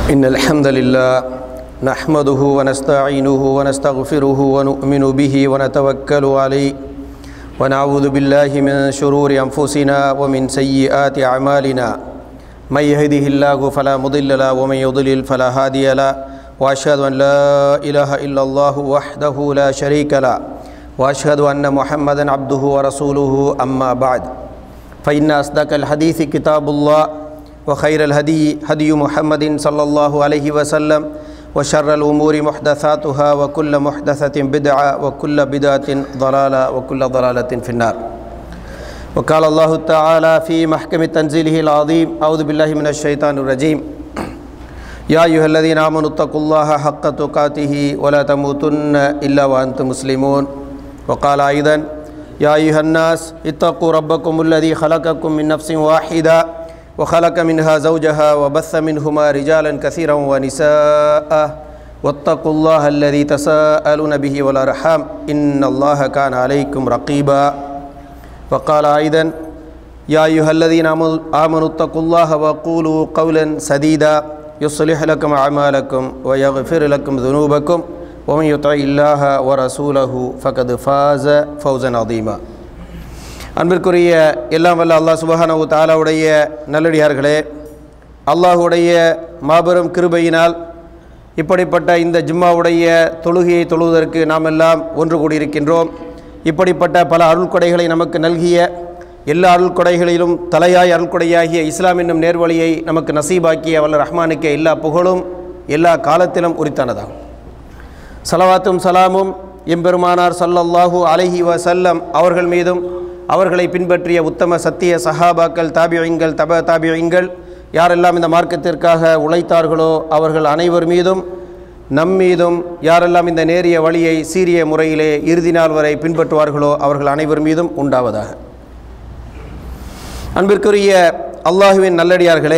إن الحمد لله نحمده ونستعينه ونستغفره ونؤمن به ونتوكل عليه ونعوذ بالله من شرور أنفسنا ومن سيئات أعمالنا من يهده الله فلا مضل له ومن يضلل فلا هادي له وأشهد أن لا إله إلا الله وحده لا شريك له وأشهد أن محمدا عبده ورسوله أما بعد فإن أصدق الحديث كتاب الله وخير الهدي هدي محمد صلى الله عليه وسلم وشر الأمور محدثاتها وكل محدثة بدعة وكل بدعة ضلالة وكل ضلالة في النار وقال الله تعالى في محكم تنزيله العظيم أعوذ بالله من الشيطان الرجيم يا أيها الذين آمنوا اتقوا الله حق تقاته ولا تموتن إلا وأنتم مسلمون وقال أيضا يا أيها الناس اتقوا ربكم الذي خلقكم من نفس واحدة وخلق منها زوجها وبث منهما رجالا كثيرا ونساء واتقوا الله الذي تساءلون به والأرحام إن الله كان عليكم رقيبا وقال أيضا يا أيها الذين آمنوا اتقوا الله وقولوا قولا سديدا يصلح لكم أعمالكم ويغفر لكم ذنوبكم ومن يطع الله ورسوله فقد فاز فوزا عظيما அன்பிற்குரிய எல்லாம் வல்ல அல்லாஹ் சுபஹானவு தாலாவுடைய நல்லடியார்களே அல்லாஹுடைய மாபெரும் கிருபையினால் இப்படிப்பட்ட இந்த ஜும்மாவுடைய தொழுகையை தொழுவதற்கு நாம் எல்லாம் ஒன்று கூடியிருக்கின்றோம் இப்படிப்பட்ட பல அருள்கொடைகளை நமக்கு நல்கிய எல்லா அருள்கொடைகளிலும் தலையாய் அருள்கொடையாகிய இஸ்லாம் என்னும் நேர்வழியை நமக்கு நசீபாக்கிய வல்ல ரஹ்மானுக்கு எல்லா புகழும் எல்லா காலத்திலும் உரித்தானதாகும் சலவாத்தும் சலாமும் எம்பெருமானார் சல்லல்லாஹூ அலஹி வசல்லம் அவர்கள் மீதும் அவர்களை பின்பற்றிய உத்தம சத்திய சஹாபாக்கள் தாபியங்கள் தப தாபியங்கள் யாரெல்லாம் இந்த மார்க்கத்திற்காக உழைத்தார்களோ அவர்கள் அனைவர் மீதும் நம் மீதும் யாரெல்லாம் இந்த நேரிய வழியை சீரிய முறையிலே இறுதி நாள் வரை பின்பற்றுவார்களோ அவர்கள் அனைவர் மீதும் உண்டாவதாக அன்பிற்குரிய அல்லாஹுவின் நல்லடியார்களே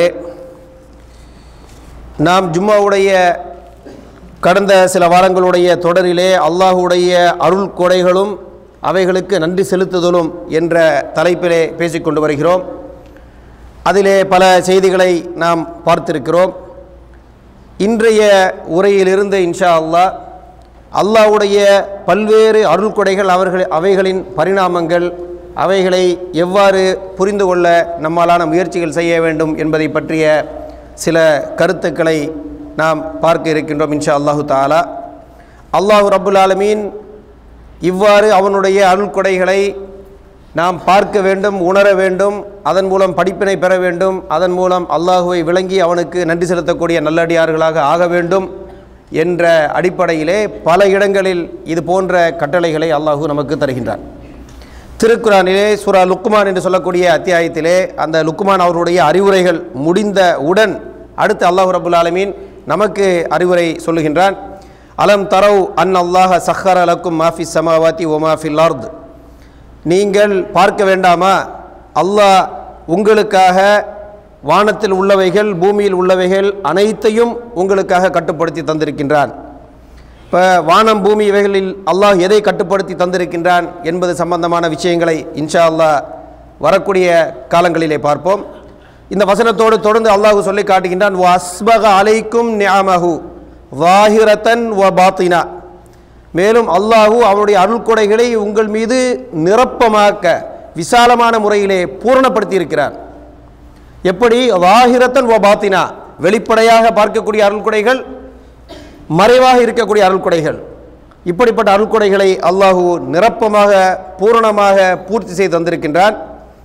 நாம் ஜும்மாவுடைய கடந்த சில வாரங்களுடைய தொடரிலே அல்லாஹுடைய அருள் கொடைகளும் அவைகளுக்கு நன்றி செலுத்துதலும் என்ற தலைப்பிலே பேசிக்கொண்டு வருகிறோம் அதிலே பல செய்திகளை நாம் பார்த்திருக்கிறோம் இன்றைய உரையிலிருந்து இன்ஷா அல்லாஹ் அல்லாஹுடைய பல்வேறு அருள் கொடைகள் அவர்கள் அவைகளின் பரிணாமங்கள் அவைகளை எவ்வாறு புரிந்து கொள்ள நம்மாலான முயற்சிகள் செய்ய வேண்டும் என்பதை பற்றிய சில கருத்துக்களை நாம் பார்க்க இருக்கின்றோம் இன்ஷா அல்லாஹு தாலா அல்லாஹு ரபுல் ஆலமீன் இவ்வாறு அவனுடைய அருள்கொடைகளை நாம் பார்க்க வேண்டும் உணர வேண்டும் அதன் மூலம் படிப்பினை பெற வேண்டும் அதன் மூலம் அல்லாஹுவை விளங்கி அவனுக்கு நன்றி செலுத்தக்கூடிய நல்லடியார்களாக ஆக வேண்டும் என்ற அடிப்படையிலே பல இடங்களில் இது போன்ற கட்டளைகளை அல்லாஹு நமக்கு தருகின்றான் திருக்குறானிலே சுரா லுக்குமான் என்று சொல்லக்கூடிய அத்தியாயத்திலே அந்த லுக்குமான் அவருடைய அறிவுரைகள் முடிந்த உடன் அடுத்து அல்லாஹு ரபுல் ஆலமீன் நமக்கு அறிவுரை சொல்லுகின்றான் அலம் தரவ் அன் அல்லாஹ சஹர் அலக்கும் மாஃபி சமாவாத்தி ஒமாஃபில் அர்த் நீங்கள் பார்க்க வேண்டாமா அல்லாஹ் உங்களுக்காக வானத்தில் உள்ளவைகள் பூமியில் உள்ளவைகள் அனைத்தையும் உங்களுக்காக கட்டுப்படுத்தி தந்திருக்கின்றான் இப்போ வானம் பூமி இவைகளில் அல்லாஹ் எதை கட்டுப்படுத்தி தந்திருக்கின்றான் என்பது சம்பந்தமான விஷயங்களை இன்ஷா அல்லாஹ் வரக்கூடிய காலங்களிலே பார்ப்போம் இந்த வசனத்தோடு தொடர்ந்து அல்லாஹு சொல்லி காட்டுகின்றான் வஸ்பக அலைக்கும் நியாமஹு வாஹிரத்தன் வ பாத்தினா மேலும் அல்லாஹூ அவனுடைய அருள்கொடைகளை உங்கள் மீது நிரப்பமாக்க விசாலமான முறையிலே பூரணப்படுத்தி இருக்கிறார் எப்படி வாஹிரத்தன் வ பாத்தினா வெளிப்படையாக பார்க்கக்கூடிய அருள்கொடைகள் மறைவாக இருக்கக்கூடிய அருள்கொடைகள் இப்படிப்பட்ட அருள்கொடைகளை அல்லாஹூ நிரப்பமாக பூரணமாக பூர்த்தி செய்து தந்திருக்கின்றான்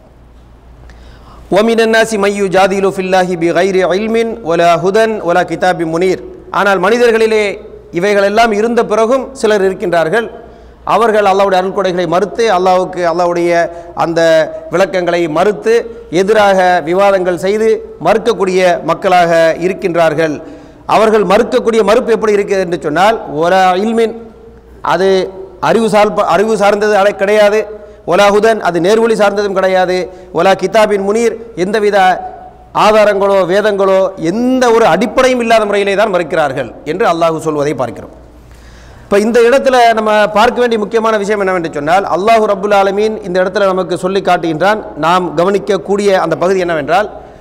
ஒமினன்னாசி மையு ஜாதிலு ஃபில்லாஹி பி கைரி இல்மின் ஒலா ஹுதன் ஒலா கிதாபி முனீர் ஆனால் மனிதர்களிலே இவைகளெல்லாம் இருந்த பிறகும் சிலர் இருக்கின்றார்கள் அவர்கள் அல்லாவுடைய அருள்கொடைகளை மறுத்து அல்லாவுக்கு அல்லாவுடைய அந்த விளக்கங்களை மறுத்து எதிராக விவாதங்கள் செய்து மறுக்கக்கூடிய மக்களாக இருக்கின்றார்கள் அவர்கள் மறுக்கக்கூடிய மறுப்பு எப்படி இருக்குது என்று சொன்னால் ஒரு இல்மின் அது அறிவு சார் அறிவு சார்ந்தது அலை கிடையாது ஒலாஹுதன் அது நேர்வழி சார்ந்ததும் கிடையாது ஒலா கிதாபின் முனீர் எந்தவித ஆதாரங்களோ வேதங்களோ எந்த ஒரு அடிப்படையும் இல்லாத முறையிலே தான் மறுக்கிறார்கள் என்று அல்லாஹு சொல்வதை பார்க்கிறோம் இப்போ இந்த இடத்துல நம்ம பார்க்க வேண்டிய முக்கியமான விஷயம் என்னவென்று சொன்னால் அல்லாஹு ரபுல் ஆலமீன் இந்த இடத்துல நமக்கு சொல்லி காட்டுகின்றான் நாம் கவனிக்கக்கூடிய அந்த பகுதி என்னவென்றால்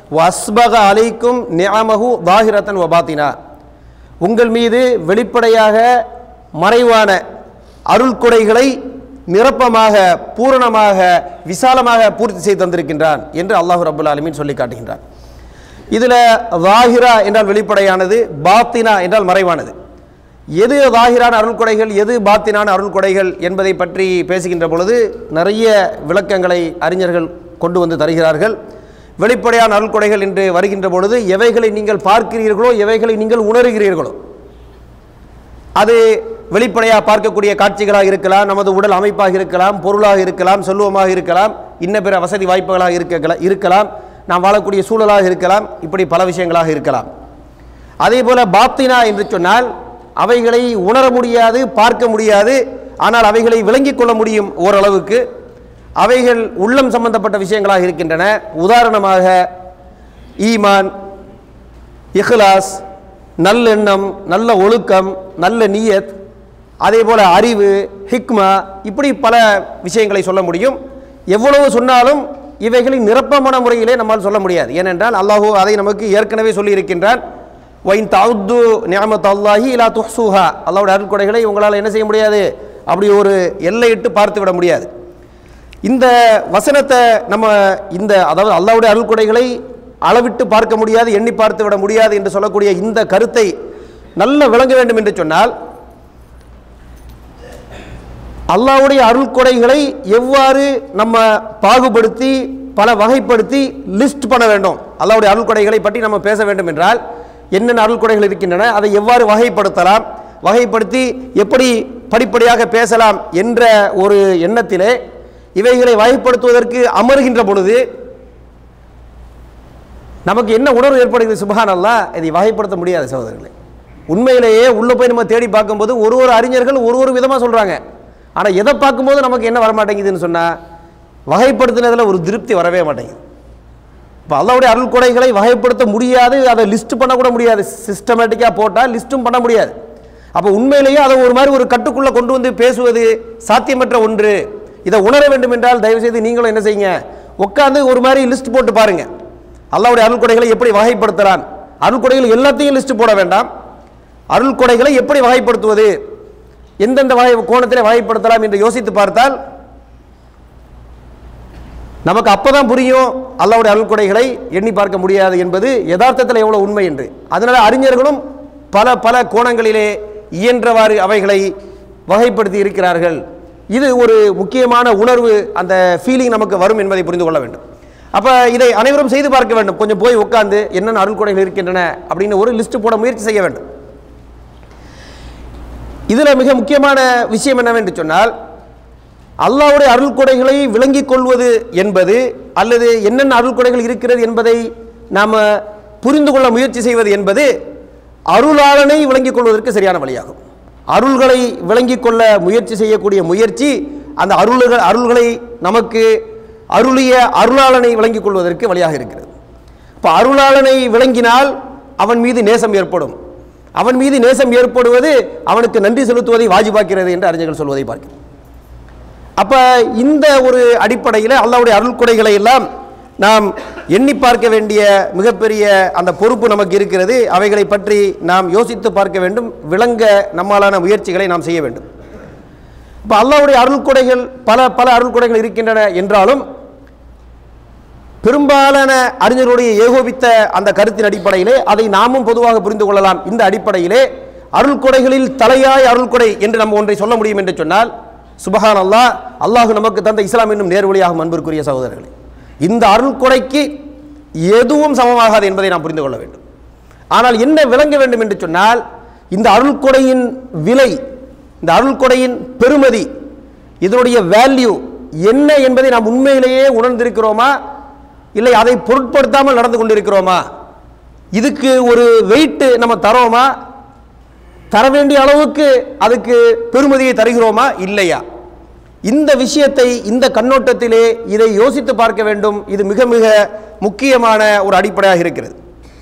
வஸ்பக அலைக்கும் நியாமகு தாஹிரத்தன் வபாத்தினா உங்கள் மீது வெளிப்படையாக மறைவான அருள் கொடைகளை நிரப்பமாக பூரணமாக விசாலமாக பூர்த்தி செய்து தந்திருக்கின்றான் என்று அல்லாஹு ரபுல் ஆலமீன் சொல்லி காட்டுகின்றான் இதில் வாஹிரா என்றால் வெளிப்படையானது பாத்தினா என்றால் மறைவானது எது வாஹிரான அருள் கொடைகள் எது பாத்தினான அருள் கொடைகள் என்பதை பற்றி பேசுகின்ற பொழுது நிறைய விளக்கங்களை அறிஞர்கள் கொண்டு வந்து தருகிறார்கள் வெளிப்படையான அருள் கொடைகள் என்று வருகின்ற பொழுது எவைகளை நீங்கள் பார்க்கிறீர்களோ எவைகளை நீங்கள் உணர்கிறீர்களோ அது வெளிப்படையாக பார்க்கக்கூடிய காட்சிகளாக இருக்கலாம் நமது உடல் அமைப்பாக இருக்கலாம் பொருளாக இருக்கலாம் செல்வமாக இருக்கலாம் இன்ன பிற வசதி வாய்ப்புகளாக இருக்க இருக்கலாம் நாம் வாழக்கூடிய சூழலாக இருக்கலாம் இப்படி பல விஷயங்களாக இருக்கலாம் அதே போல பாத்தினா என்று சொன்னால் அவைகளை உணர முடியாது பார்க்க முடியாது ஆனால் அவைகளை விளங்கிக் கொள்ள முடியும் ஓரளவுக்கு அவைகள் உள்ளம் சம்பந்தப்பட்ட விஷயங்களாக இருக்கின்றன உதாரணமாக ஈமான் இஹ்லாஸ் நல்லெண்ணம் நல்ல ஒழுக்கம் நல்ல நியத் அதே போல அறிவு ஹிக்மா இப்படி பல விஷயங்களை சொல்ல முடியும் எவ்வளவு சொன்னாலும் இவைகளை நிரப்பமான முறையிலே நம்மால் சொல்ல முடியாது ஏனென்றால் அல்லாஹூ அதை நமக்கு ஏற்கனவே சொல்லி இருக்கின்றான் ஒயின் தவுத்து நியமத் அல்லாஹி இலா துஹ்சூஹா அல்லாவுடைய அருட்கொடைகளை உங்களால் என்ன செய்ய முடியாது அப்படி ஒரு எல்லையிட்டு பார்த்து விட முடியாது இந்த வசனத்தை நம்ம இந்த அதாவது அல்லாவுடைய அருள்கொடைகளை அளவிட்டு பார்க்க முடியாது எண்ணி பார்த்து விட முடியாது என்று சொல்லக்கூடிய இந்த கருத்தை நல்ல விளங்க வேண்டும் என்று சொன்னால் அல்லாவுடைய அருள்கொடைகளை எவ்வாறு நம்ம பாகுபடுத்தி பல வகைப்படுத்தி லிஸ்ட் பண்ண வேண்டும் அல்லாவுடைய அருள்கொடைகளை பற்றி நம்ம பேச வேண்டும் என்றால் என்னென்ன அருள்கொடைகள் இருக்கின்றன அதை எவ்வாறு வகைப்படுத்தலாம் வகைப்படுத்தி எப்படி படிப்படியாக பேசலாம் என்ற ஒரு எண்ணத்திலே இவைகளை வகைப்படுத்துவதற்கு அமர்கின்ற பொழுது நமக்கு என்ன உணர்வு ஏற்படுகிறது சுபஹான் அல்லா இதை வகைப்படுத்த முடியாது சகோதரர்களே உண்மையிலேயே உள்ள போய் நம்ம தேடி பார்க்கும்போது ஒரு ஒரு அறிஞர்கள் ஒரு ஒரு விதமாக சொல்கிறாங்க ஆனால் எதை பார்க்கும்போது நமக்கு என்ன வரமாட்டேங்குதுன்னு சொன்னால் வகைப்படுத்தினதில் ஒரு திருப்தி வரவே மாட்டேங்குது இப்போ அல்லாவுடைய அருள் கொடைகளை வகைப்படுத்த முடியாது அதை லிஸ்ட் பண்ணக்கூட முடியாது சிஸ்டமேட்டிக்காக போட்டால் லிஸ்ட்டும் பண்ண முடியாது அப்போ உண்மையிலேயே அதை ஒரு மாதிரி ஒரு கட்டுக்குள்ளே கொண்டு வந்து பேசுவது சாத்தியமற்ற ஒன்று இதை உணர வேண்டும் என்றால் தயவுசெய்து நீங்களும் என்ன செய்யுங்க உட்காந்து ஒரு மாதிரி லிஸ்ட் போட்டு பாருங்க அல்லாவுடைய அருள் கொடைகளை எப்படி வகைப்படுத்தலாம் அருள் கொடைகள் எல்லாத்தையும் லிஸ்ட் போட வேண்டாம் அருள் கொடைகளை எப்படி வகைப்படுத்துவது எந்தெந்த வகை கோணத்தில் வகைப்படுத்தலாம் என்று யோசித்து பார்த்தால் நமக்கு அப்பதான் புரியும் அல்லாவுடைய அருள் கொடைகளை எண்ணி பார்க்க முடியாது என்பது யதார்த்தத்தில் எவ்வளவு உண்மை என்று அதனால அறிஞர்களும் பல பல கோணங்களிலே இயன்றவாறு அவைகளை வகைப்படுத்தி இருக்கிறார்கள் இது ஒரு முக்கியமான உணர்வு அந்த ஃபீலிங் நமக்கு வரும் என்பதை புரிந்து கொள்ள வேண்டும் அப்போ இதை அனைவரும் செய்து பார்க்க வேண்டும் கொஞ்சம் போய் உட்கார்ந்து என்னென்ன அருள் கொடைகள் இருக்கின்றன அப்படின்னு ஒரு லிஸ்ட் போட முயற்சி செய்ய வேண்டும் இதில் மிக முக்கியமான விஷயம் என்னவென்று சொன்னால் அல்லாவுடைய அருள் கொடைகளை விளங்கிக் கொள்வது என்பது அல்லது என்னென்ன அருள் கொடைகள் இருக்கிறது என்பதை நாம் புரிந்து கொள்ள முயற்சி செய்வது என்பது அருளாளனை விளங்கிக் கொள்வதற்கு சரியான வழியாகும் அருள்களை விளங்கிக் கொள்ள முயற்சி செய்யக்கூடிய முயற்சி அந்த அருள்கள் அருள்களை நமக்கு அருளிய அருளாளனை விளங்கிக் கொள்வதற்கு வழியாக இருக்கிறது இப்போ அருளாளனை விளங்கினால் அவன் மீது நேசம் ஏற்படும் அவன் மீது நேசம் ஏற்படுவது அவனுக்கு நன்றி செலுத்துவதை வாஜிபாக்கிறது என்று அறிஞர்கள் சொல்வதை பார்க்கிறோம் அப்ப இந்த ஒரு அடிப்படையில் அல்லாவுடைய அருள் கொடைகளை எல்லாம் நாம் எண்ணி பார்க்க வேண்டிய மிகப்பெரிய அந்த பொறுப்பு நமக்கு இருக்கிறது அவைகளை பற்றி நாம் யோசித்து பார்க்க வேண்டும் விளங்க நம்மாலான முயற்சிகளை நாம் செய்ய வேண்டும் இப்போ அல்லாவுடைய அருள் கொடைகள் பல பல அருள் கொடைகள் இருக்கின்றன என்றாலும் பெரும்பாலான அறிஞர்களுடைய ஏகோபித்த அந்த கருத்தின் அடிப்படையிலே அதை நாமும் பொதுவாக புரிந்து கொள்ளலாம் இந்த அடிப்படையிலே அருள் கொடைகளில் தலையாய் அருள் கொடை என்று நம்ம ஒன்றை சொல்ல முடியும் என்று சொன்னால் சுபஹான் அல்லாஹ் அல்லாஹ் நமக்கு தந்த இஸ்லாம் என்னும் நேர்வழியாகும் அன்பிற்குரிய சகோதரர்களே இந்த அருள் கொடைக்கு எதுவும் சமமாகாது என்பதை நாம் புரிந்து கொள்ள வேண்டும் ஆனால் என்ன விளங்க வேண்டும் என்று சொன்னால் இந்த அருள் கொடையின் விலை இந்த அருள் கொடையின் பெருமதி இதனுடைய வேல்யூ என்ன என்பதை நாம் உண்மையிலேயே உணர்ந்திருக்கிறோமா இல்லை அதை பொருட்படுத்தாமல் நடந்து கொண்டிருக்கிறோமா இதுக்கு ஒரு வெயிட் நம்ம தரோமா தர வேண்டிய அளவுக்கு அதுக்கு பெருமதியை தருகிறோமா இல்லையா இந்த விஷயத்தை இந்த கண்ணோட்டத்திலே இதை யோசித்து பார்க்க வேண்டும் இது மிக மிக முக்கியமான ஒரு அடிப்படையாக இருக்கிறது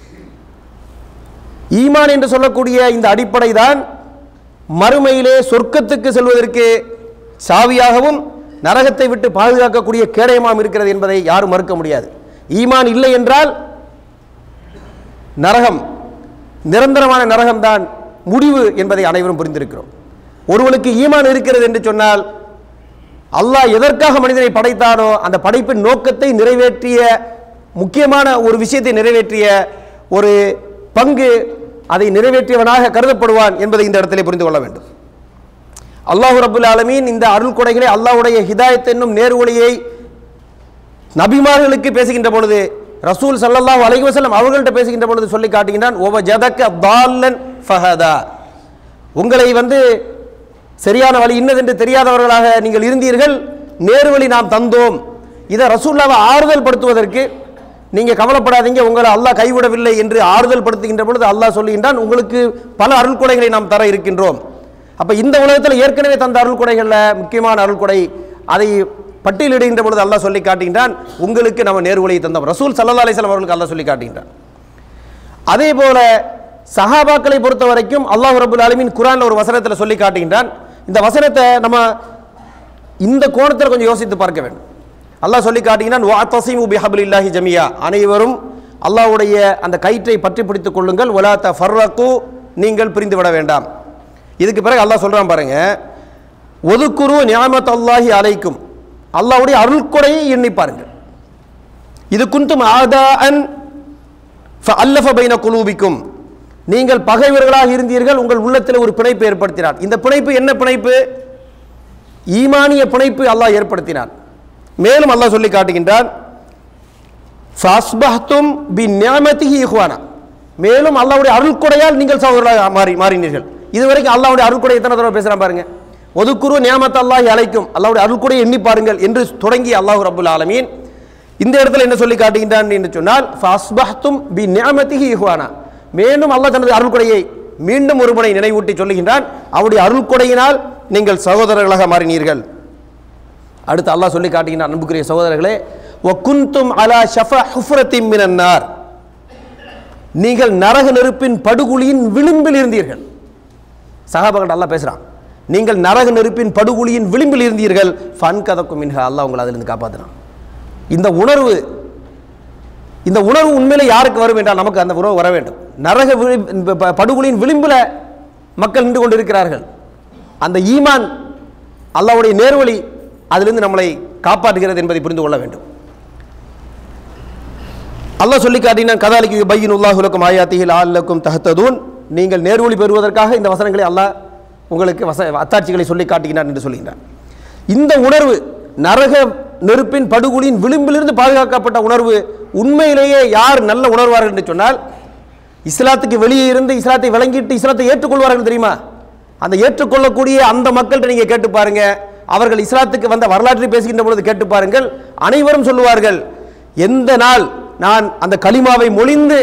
ஈமான் என்று சொல்லக்கூடிய இந்த அடிப்படை தான் மறுமையிலே சொர்க்கத்துக்கு செல்வதற்கு சாவியாகவும் நரகத்தை விட்டு பாதுகாக்கக்கூடிய கேடயமாகவும் இருக்கிறது என்பதை யாரும் மறுக்க முடியாது ஈமான் இல்லை என்றால் நரகம் நிரந்தரமான நரகம்தான் முடிவு என்பதை அனைவரும் புரிந்திருக்கிறோம் ஒருவனுக்கு ஈமான் இருக்கிறது என்று சொன்னால் அல்லாஹ் எதற்காக மனிதனை படைத்தானோ அந்த படைப்பின் நோக்கத்தை நிறைவேற்றிய முக்கியமான ஒரு விஷயத்தை நிறைவேற்றிய ஒரு பங்கு அதை நிறைவேற்றியவனாக கருதப்படுவான் என்பதை இந்த இடத்திலே புரிந்து கொள்ள வேண்டும் அல்லாஹு ரபுல் ஆலமீன் இந்த அருள் கொடைகளை அல்லாஹ்வுடைய ஹிதாயத் என்னும் நேர்வழியை நபிமார்களுக்கு பேசுகின்ற பொழுது ரசூல் ஸல்லல்லாஹு அலைஹி வஸல்லம் அவர்கள்ட்ட பேசுகின்ற பொழுது சொல்லி காட்டுகின்றான் ஓவ ஜதக்க தால்லன் ஃபஹதா உங்களை வந்து சரியான வழி இன்னதென்று தெரியாதவர்களாக நீங்கள் இருந்தீர்கள் நேர்வழி நாம் தந்தோம் இதை ரசூல்லாவை ஆறுதல் படுத்துவதற்கு நீங்க கவலைப்படாதீங்க உங்களை அல்லாஹ் கைவிடவில்லை என்று ஆறுதல் படுத்துகின்ற பொழுது அல்லாஹ் சொல்லுகின்றான் உங்களுக்கு பல அருள் கொடைகளை நாம் தர இருக்கின்றோம் அப்ப இந்த உலகத்தில் ஏற்கனவே தந்த அருள் கொடைகள்ல முக்கியமான அருள் கொடை அதை பட்டியலிடுகின்ற பொழுது அல்லாஹ் சொல்லி காட்டுகின்றான் உங்களுக்கு நம்ம நேர்வழியை தந்தோம் ரசூல் சல்லா அலிஸ்லாம் அவர்களுக்கு அல்லாஹ் சொல்லி காட்டுகின்றான் அதே போல சஹாபாக்களை பொறுத்த வரைக்கும் அல்லாஹ் ரபுல் ஆலமீன் குரான்ல ஒரு வசனத்தில் சொல்லி காட்டுகின்றான் இந்த வசனத்தை நம்ம இந்த கோணத்தில் கொஞ்சம் யோசித்து பார்க்க வேண்டும் அல்லாஹ் சொல்லி காட்டுகிறான் வாத்தசிமு பிஹபிலில்லாஹி ஜமியா அனைவரும் அல்லாஹ்வுடைய அந்த கயிற்றை பற்றி பிடித்துக் கொள்ளுங்கள் ஒலா ஃபர்ரகு நீங்கள் பிரிந்து விட வேண்டாம் இதுக்கு பிறகு அல்லாஹ் சொல்றான் பாருங்க ஒதுக்குரு நியாமத் அல்லாஹி அலைக்கும் அல்லாஹ்வுடைய அருள்கொடையை எண்ணி பாருங்கள் இது குந்தும் ஆதா அன் அல்லஃப பைன குலூபிக்கும் நீங்கள் பகைவர்களாக இருந்தீர்கள் உங்கள் உள்ளத்தில் ஒரு பிணைப்பு ஏற்படுத்தினார் இந்த பிணைப்பு என்ன பிணைப்பு ஈமானிய பிணைப்பு அல்லாஹ் ஏற்படுத்தினார் மேலும் அல்லாஹ் சொல்லி காட்டுகின்றான் ஃபஸ்பஹ்தும் பி நியாமத்திஹி இஹ்வானா மேலும் அல்லாஹ்வுடைய அருள்கொடையால் நீங்கள் சகோதரர்களாக மாறி மாறினீர்கள் இதுவரைக்கும் அல்லாஹ்வுடைய அருள்கொடை எத்தனை தடவை பேசுறான் பாருங்க ஒதுக்குரு நியாமத் அல்லாஹி அழைக்கும் அல்லாஹ்வுடைய அருள்கொடையை எண்ணி பாருங்கள் என்று தொடங்கி அல்லாஹ் ரப்புல் ஆலமீன் இந்த இடத்துல என்ன சொல்லி காட்டுகின்றான் என்று சொன்னால் ஃபஸ்பஹ்தும் பி நியாமத்திஹி இஹ்வானா மேலும் அல்லாஹ் தனது அருள்கொடையை மீண்டும் ஒருமுறை நினைவூட்டி சொல்லுகின்றான் அவருடைய அருள்கொடையினால் நீங்கள் சகோதரர்களாக மாறினீர்கள் அடுத்து அல்லாஹ் சொல்லி காட்டுகின்றான் அன்புக்குரிய சகோதரர்களே ஒக்குந்தும் அலா ஷஃபா ஹுஃப்ரத்தின் மினன்னார் நீங்கள் நரக நெருப்பின் படுகுழியின் விளிம்பில் இருந்தீர்கள் சகாபகன் அல்லாஹ் பேசுறான் நீங்கள் நரக நெருப்பின் படுகுழியின் விளிம்பில் இருந்தீர்கள் ஃபன் கதக்கும் மின்ஹா அல்லாஹ் உங்களை அதிலிருந்து காப்பாற்றினான் இந்த உணர்வு இந்த உணர்வு உண்மையிலே யாருக்கு வரும் என்றால் நமக்கு அந்த உணர்வு வர வேண்டும் நரக விளி- ப- படுகொலியின் விளிம்பில் மக்கள் நின்று கொண்டிருக்கிறார்கள் அந்த ஈமான் அல்லாஹ்வுடைய நேர்வழி அதிலிருந்து நம்மளை காப்பாற்றுகிறது என்பதை புரிந்து கொள்ள வேண்டும் அல்லாஹ் சொல்லி காட்டினான் கதாலிக்கு பையின் உல்லாஹுலக்கும் ஆயாத்திகள் ஆல்லக்கும் தஹத்ததூன் நீங்கள் நேர்வழி பெறுவதற்காக இந்த வசனங்களை அல்லாஹ் உங்களுக்கு வச அத்தாட்சிகளை சொல்லி காட்டுகிறான் என்று சொல்லுகிறான் இந்த உணர்வு நரக நெருப்பின் படுகொலியின் விளிம்பிலிருந்து பாதுகாக்கப்பட்ட உணர்வு உண்மையிலேயே யார் நல்ல உணர்வார்கள் என்று சொன்னால் இஸ்லாத்துக்கு வெளியே இருந்து இஸ்லாத்தை விளங்கிட்டு இஸ்லாத்தை ஏற்றுக்கொள்வார்கள் தெரியுமா அந்த ஏற்றுக்கொள்ளக்கூடிய அந்த மக்கள்கிட்ட நீங்க கேட்டு பாருங்க அவர்கள் இஸ்லாத்துக்கு வந்த வரலாற்றை பேசுகின்ற பொழுது கேட்டு பாருங்கள் அனைவரும் சொல்லுவார்கள் எந்த நாள் நான் அந்த கலிமாவை மொழிந்து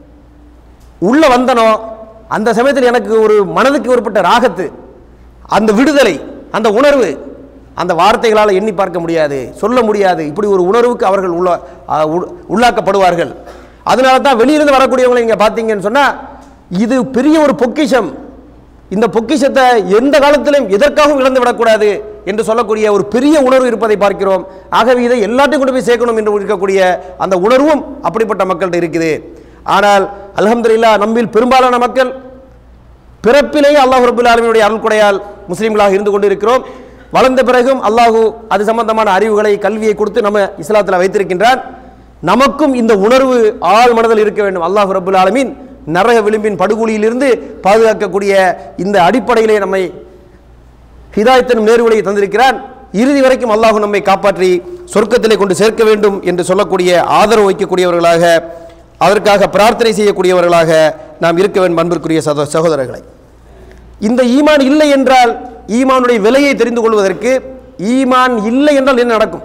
உள்ள வந்தனோ அந்த சமயத்தில் எனக்கு ஒரு மனதுக்கு ஏற்பட்ட ராகத்து அந்த விடுதலை அந்த உணர்வு அந்த வார்த்தைகளால் எண்ணி பார்க்க முடியாது சொல்ல முடியாது இப்படி ஒரு உணர்வுக்கு அவர்கள் உள்ள ஆ, உள்- உள்ளாக்கப்படுவார்கள் அதனால தான் வெளியிருந்து வரக்கூடியவங்களை நீங்கள் பார்த்தீங்கன்னு சொன்னால் இது பெரிய ஒரு பொக்கிஷம் இந்த பொக்கிஷத்தை எந்த காலத்திலும் எதற்காகவும் இழந்து விடக்கூடாது என்று சொல்லக்கூடிய ஒரு பெரிய உணர்வு இருப்பதை பார்க்கிறோம் ஆகவே இதை எல்லாத்தையும் கொண்டு போய் சேர்க்கணும் என்று இருக்கக்கூடிய அந்த உணர்வும் அப்படிப்பட்ட மக்கள்கிட்ட இருக்குது ஆனால் அல்ஹம்துலில்லாஹ் நம்மில் பெரும்பாலான மக்கள் பிறப்பிலேயே அல்லாஹ் ரபுல் ஆலமீனுடைய அருள்கொடையால் முஸ்லீம்களாக இருந்து கொண்டிருக்கிறோம் வளர்ந்த பிறகும் அல்லாஹு அது சம்பந்தமான அறிவுகளை கல்வியை கொடுத்து நம்ம இஸ்லாத்தில் வைத்திருக்கின்றான் நமக்கும் இந்த உணர்வு ஆழ் மனதில் இருக்க வேண்டும் அல்லாஹ் ரபுல் ஆலமீன் நரக விளிம்பின் படுகொலியிலிருந்து பாதுகாக்கக்கூடிய இந்த அடிப்படையிலே நம்மை ஹிதாயத்தின் நேர்வழியை தந்திருக்கிறான் இறுதி வரைக்கும் அல்லாஹ் நம்மை காப்பாற்றி சொர்க்கத்திலே கொண்டு சேர்க்க வேண்டும் என்று சொல்லக்கூடிய ஆதரவு வைக்கக்கூடியவர்களாக அதற்காக பிரார்த்தனை செய்யக்கூடியவர்களாக நாம் இருக்க வேண்டும் அன்பிற்குரிய சகோ சகோதரர்களை இந்த ஈமான் இல்லை என்றால் ஈமானுடைய விலையை தெரிந்து கொள்வதற்கு ஈமான் இல்லை என்றால் என்ன நடக்கும்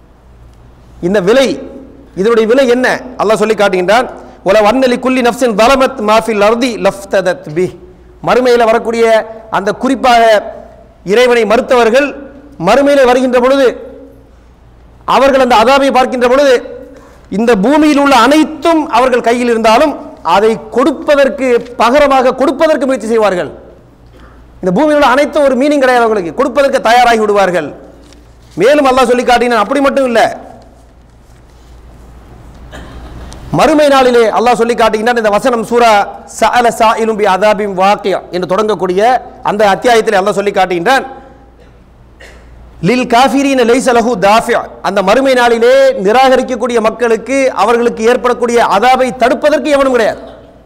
இந்த விலை இதனுடைய விலை என்ன அல்லாஹ் சொல்லி காட்டுகின்றான் உல வன்னலி குல்லி நஃப்ஸின் தலமத் மாஃபில் அர்தி லஃப்ததத் பி மறுமையில் வரக்கூடிய அந்த குறிப்பாக இறைவனை மறுத்தவர்கள் மறுமையில் வருகின்ற பொழுது அவர்கள் அந்த அதாபை பார்க்கின்ற பொழுது இந்த பூமியில் உள்ள அனைத்தும் அவர்கள் கையில் இருந்தாலும் அதை கொடுப்பதற்கு பகரமாக கொடுப்பதற்கு முயற்சி செய்வார்கள் இந்த பூமியில் உள்ள அனைத்தும் ஒரு மீனிங் கிடையாது அவங்களுக்கு கொடுப்பதற்கு தயாராகி விடுவார்கள் மேலும் அல்லாஹ் சொல்லி காட்டினான் அப்படி மட்டும் இல்லை மறுமை நாளிலே அல்லாஹ் சொல்லி காட்டுகின்றான் இந்த வசனம் சூரா சஅல சாயிலும் பி அதாபிம் வாக்கியா என்று தொடங்கக்கூடிய அந்த அத்தியாயத்தில் அல்லாஹ் சொல்லி காட்டுகின்றான் லில் காஃபிரீன லைஸ லஹு தாஃபியா அந்த மறுமை நாளிலே நிராகரிக்கக்கூடிய மக்களுக்கு அவர்களுக்கு ஏற்படக்கூடிய அதாபை தடுப்பதற்கு எவனும் கிடையாது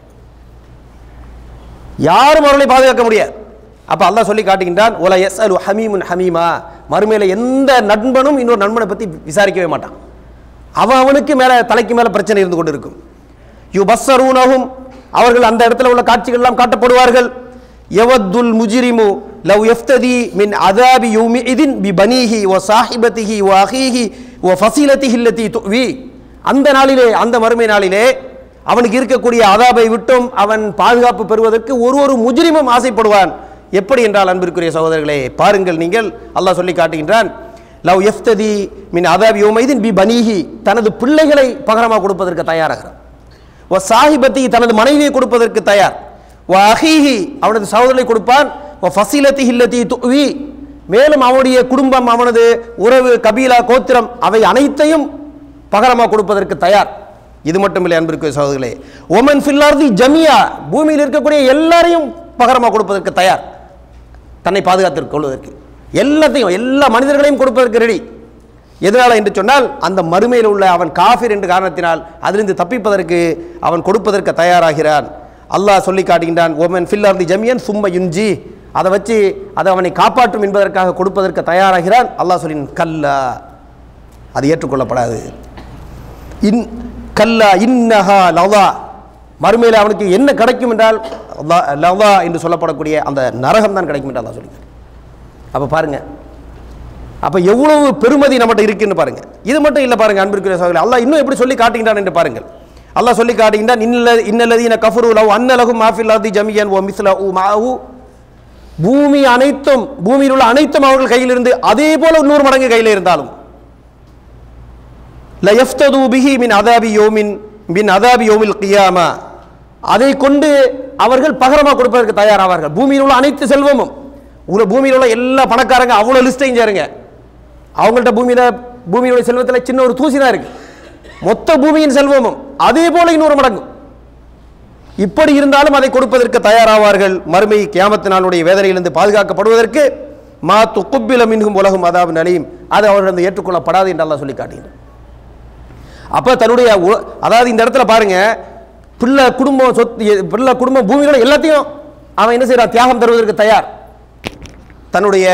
யாரும் அவர்களை பாதுகாக்க முடியாது அப்ப அல்லாஹ் சொல்லி காட்டுகின்றான் ஒல எஸ் அலு ஹமீமுன் ஹமீமா மறுமையில எந்த நண்பனும் இன்னொரு நண்பனை பத்தி விசாரிக்கவே மாட்டான் அவன் அவனுக்கு மேல தலைக்கு மேல பிரச்சனை இருந்து கொண்டு இருக்கும் யு பஸ்ஸரூனஹும் அவர்கள் அந்த இடத்துல உள்ள காட்சிகள் எல்லாம் காட்டப்படுவார்கள் யவத்துல் முஜிரிமு லவ் யஃப்ததி மின் அதாபி யௌமி இதின் பி பனீஹி வ சாஹிபத்திஹி வ அஹீஹி வ ஃபசீலத்திஹி அல்லதி துவி அந்த நாளிலே அந்த மறுமை நாளிலே அவனுக்கு இருக்கக்கூடிய அதாபை விட்டும் அவன் பாதுகாப்பு பெறுவதற்கு ஒரு ஒரு முஜ்ரிமும் ஆசைப்படுவான் எப்படி என்றால் அன்பிற்குரிய சகோதரர்களே பாருங்கள் நீங்கள் அல்லாஹ் சொல்லி காட்டுகின்றான் லவ் எஃப்ததி மின் அதாபி யோமைதின் பி பனீஹி தனது பிள்ளைகளை பகரமாக கொடுப்பதற்கு தயாராகிறான் ஓ சாஹிபத்தி தனது மனைவியை கொடுப்பதற்கு தயார் ஓ அஹீஹி அவனது சகோதரனை கொடுப்பான் ஓ ஃபசிலத்தி ஹில்லத்தி துவி மேலும் அவனுடைய குடும்பம் அவனது உறவு கபீலா கோத்திரம் அவை அனைத்தையும் பகரமாக கொடுப்பதற்கு தயார் இது மட்டும் இல்லை அன்பிற்கு சகோதரர்களே ஒமன் ஃபில்லார்தி ஜமியா பூமியில் இருக்கக்கூடிய எல்லாரையும் பகரமாக கொடுப்பதற்கு தயார் தன்னை பாதுகாத்துக் கொள்வதற்கு எல்லாத்தையும் எல்லா மனிதர்களையும் கொடுப்பதற்கு ரெடி எதனால என்று சொன்னால் அந்த மறுமையில் உள்ள அவன் காஃபிர் என்ற காரணத்தினால் அதிலிருந்து தப்பிப்பதற்கு அவன் கொடுப்பதற்கு தயாராகிறான் அல்லாஹ் சொல்லி காட்டுகின்றான் ஓமன் ஃபில்லார்தி ஜமியன் சும்ம யுஞ்சி அதை வச்சு அதை அவனை காப்பாற்றும் என்பதற்காக கொடுப்பதற்கு தயாராகிறான் அல்லாஹ் சொல்லின் கல்லா அது ஏற்றுக்கொள்ளப்படாது இன் கல்லா இன்னஹா லவா மறுமையில் அவனுக்கு என்ன கிடைக்கும் என்றால் லா- லவா என்று சொல்லப்படக்கூடிய அந்த நரகம் தான் கிடைக்கும் என்று அல்லாஹ் சொல்லி அப்போ பாருங்க அப்போ எவ்வளவு பெருமதி நம்மகிட்ட இருக்குன்னு பாருங்க இது மட்டும் இல்லை பாருங்க அன்பிற்குரிய சகோதரர்களே அல்லாஹ் இன்னும் எப்படி சொல்லி காட்டுகின்றான் என்று பாருங்கள் அல்லாஹ் சொல்லி காட்டுகின்றான் இன்னல இன்னல்லதீன கஃபரு லவ் அன்னலகும் மாஃபில் அர்தி ஜமியன் ஓ மிஸ்ல ஊ மாஹு பூமி அனைத்தும் பூமியில் உள்ள அனைத்தும் அவர்கள் கையில் இருந்து அதே போல நூறு மடங்கு கையில் இருந்தாலும் லயஃப்தது பிஹி மின் அதாபி யோமின் மின் அதாபி யோமில் கியாமா அதை கொண்டு அவர்கள் பகரமாக கொடுப்பதற்கு தயாராவார்கள் பூமியில் உள்ள அனைத்து செல்வமும் உள்ள பூமியில் உள்ள எல்லா பணக்காரங்க அவ்வளோ லிஸ்ட்டையும் சேருங்க அவங்கள்ட்ட பூமியில் பூமியோட செல்வத்தில் சின்ன ஒரு தூசி தான் இருக்கு மொத்த பூமியின் செல்வமும் அதே போல இன்னொரு மடங்கும் இப்படி இருந்தாலும் அதை கொடுப்பதற்கு தயாராவார்கள் மறுமை கியாமத்து நாளுடைய வேதனையிலிருந்து பாதுகாக்கப்படுவதற்கு மா துக்குப்பில மின்கும் உலகம் அதாவது நலியும் அது அவர்கள் ஏற்றுக்கொள்ளப்படாது என்று அல்லாஹ் சொல்லி காட்டுகிறார் அப்ப தன்னுடைய உ- அதாவது இந்த இடத்துல பாருங்க பிள்ளை குடும்பம் சொத்து எ- பிள்ளை குடும்பம் பூமியோட எல்லாத்தையும் அவன் என்ன செய்யறான் தியாகம் தருவதற்கு தயார் தன்னுடைய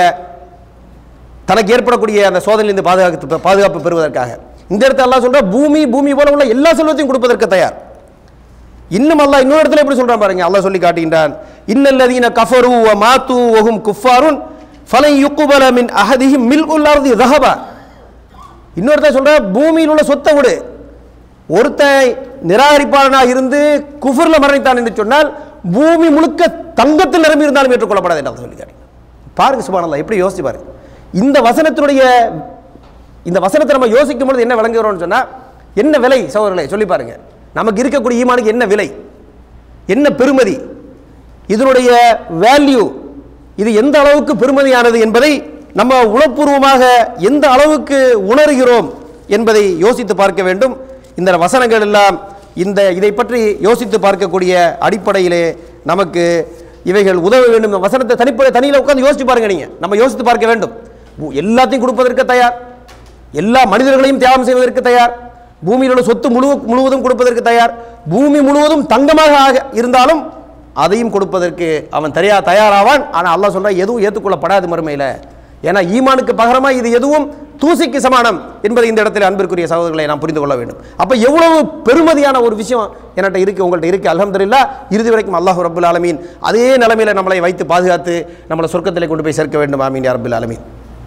தனக்கு ஏற்படக்கூடிய அந்த சோதனையிலிருந்து பாதுகாத்து பாதுகாப்பு பெறுவதற்காக இந்த இடத்துல அல்லாஹ் சொல்றா பூமி பூமி போல உள்ள எல்லா செல்வத்தையும் கொடுப்பதற்கு தயார் இன்னும் அல்லாஹ் இன்னொரு இடத்துல எப்படி சொல்றான் பாருங்க அல்லாஹ் சொல்லி காட்டுகின்றான் இன்னல்லதீன கஃபரு வ மாத்து வஹும் குஃபாருன் ஃபலை யுக்குபல மின் அஹதிஹிம் மில் உல்லார்தி ரஹபா இன்னொருத்தன் சொல்ற பூமியில் உள்ள சொத்தை விடு ஒருத்தன் நிராகரிப்பாளனாக இருந்து குஃபர்ல மரணித்தான் என்று சொன்னால் பூமி முழுக்க தங்கத்தில் நிரம்பி இருந்தாலும் ஏற்றுக்கொள்ளப்படாது என்று சொல்லி காட்டுகிறான். பாருங்க சுபானல்லா எப்படி யோசிச்சு பாருங்க இந்த வசனத்தினுடைய இந்த வசனத்தை நம்ம யோசிக்கும் பொழுது என்ன விளங்குகிறோம்னு சொன்னா என்ன விலை சகோதரர்களே சொல்லி பாருங்க நமக்கு இருக்கக்கூடிய ஈமானுக்கு என்ன விலை என்ன பெருமதி இதனுடைய வேல்யூ இது எந்த அளவுக்கு பெருமதியானது என்பதை நம்ம உளப்பூர்வமாக எந்த அளவுக்கு உணர்கிறோம் என்பதை யோசித்து பார்க்க வேண்டும் இந்த வசனங்கள் எல்லாம் இந்த இதை பற்றி யோசித்து பார்க்கக்கூடிய அடிப்படையிலே நமக்கு இவைகள் உதவ வேண்டும் இந்த வசனத்தை தனிப்படை தனியில் உட்கார்ந்து யோசிச்சு பாருங்க நீங்க நம்ம யோசித்து பார்க்க வேண்டும் உ- எல்லாத்தையும் கொடுப்பதற்கு தயார் எல்லா மனிதர்களையும் தியாகம் செய்வதற்கு தயார் பூமியில் உள்ள சொத்து முழு முழுவதும் கொடுப்பதற்கு தயார் பூமி முழுவதும் தங்கமாக ஆக இருந்தாலும் அதையும் கொடுப்பதற்கு அவன் தயாரா தயாராவான் ஆனால் அல்லாஹ் சொல்றா எதுவும் ஏற்றுக்கொள்ளப்படாது மறுமையில் ஏன்னா ஈமானுக்கு பகரமா இது எதுவும் தூசிக்கு சமானம் என்பதை இந்த இடத்தில் அன்பிற்குரிய சகோதரர்களை நாம் புரிந்து கொள்ள வேண்டும் அப்ப எவ்வளவு பெருமதியான ஒரு விஷயம் என்கிட்ட இருக்கு உங்கள்ட்ட இருக்கு அல்ஹம்துலில்லாஹ் இறுதி வரைக்கும் அல்லாஹ் ரப்புல் ஆலமீன் அதே நிலைமையில நம்மளை வைத்து பாதுகாத்து நம்மளை சொர்க்கத்திலே கொண்டு போய் சேர்க்க வேண்டும் ஆமீன் யா ரப்புல் ஆலமீன்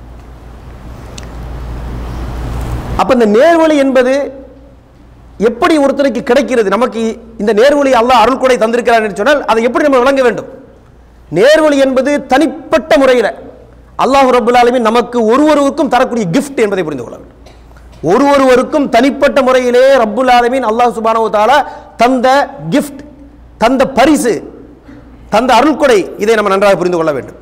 அப்ப இந்த நேர்வழி என்பது எப்படி ஒருத்தருக்கு கிடைக்கிறது நமக்கு இந்த நேர்வழி அல்லாஹ் அருள் கொடை தந்திருக்கிறார் என்று சொன்னால் அதை எப்படி நம்ம விளங்க வேண்டும் நேர்வழி என்பது தனிப்பட்ட முறையில் அல்லாஹ் ரப்புல் ஆலமீன் நமக்கு ஒருவருக்கும் தரக்கூடிய கிஃப்ட் என்பதை புரிந்து கொள்ள வேண்டும் ஒரு ஒருவருக்கும் தனிப்பட்ட முறையிலே ரப்புல் ஆலமீன் அல்லாஹ் சுப்ஹானஹு வ தஆலா தந்த கிஃப்ட் தந்த பரிசு தந்த அருள்கொடை இதை நம்ம நன்றாக புரிந்து கொள்ள வேண்டும்